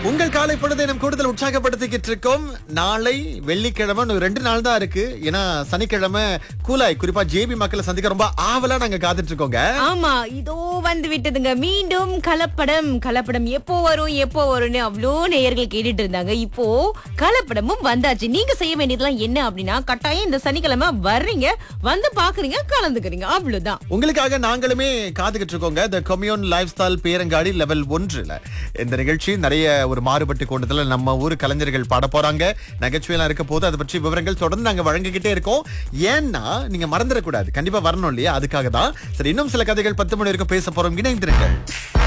உங்கள் காலை பொழுதை நம் கூடுதல் உற்சாகப்படுத்திக்கிட்டு இருக்கோம் நாளை வெள்ளிக்கிழமை இன்னும் ரெண்டு நாள் தான் இருக்கு ஏன்னா சனிக்கிழமை கூலாய் குறிப்பா ஜேபி மக்களை சந்திக்க ரொம்ப ஆவலா நாங்க காத்துட்டு இருக்கோங்க ஆமா இதோ வந்து விட்டதுங்க மீண்டும் கலப்படம் கலப்படம் எப்போ வரும் எப்போ வரும்னு அவ்வளோ நேயர்கள் கேட்டுட்டு இருந்தாங்க இப்போ கலப்படமும் வந்தாச்சு நீங்க செய்ய வேண்டியதெல்லாம் என்ன அப்படின்னா கட்டாயம் இந்த சனிக்கிழமை வர்றீங்க வந்து பாக்குறீங்க கலந்துக்கிறீங்க அவ்வளவுதான் உங்களுக்காக நாங்களுமே காத்துக்கிட்டு இருக்கோங்க த கம்யூன் லைஃப் ஸ்டைல் பேரங்காடி லெவல் ஒன்றுல இந்த நிகழ்ச்சி நிறைய ஒரு மாறுபட்டு கொண்டதுல நம்ம ஊர் கலைஞர்கள் பாட போறாங்க நகைச்சுவையெல்லாம் இருக்க போது அதை பற்றி விவரங்கள் தொடர்ந்து நாங்க வழங்கிக்கிட்டே இருக்கோம் ஏன்னா நீங்க மறந்துடக்கூடாது கண்டிப்பா வரணும் இல்லையா அதுக்காக தான் சரி இன்னும் சில கதைகள் பத்து மணி வரைக்கும் பேச போறோம் இணைந்திருங்கள்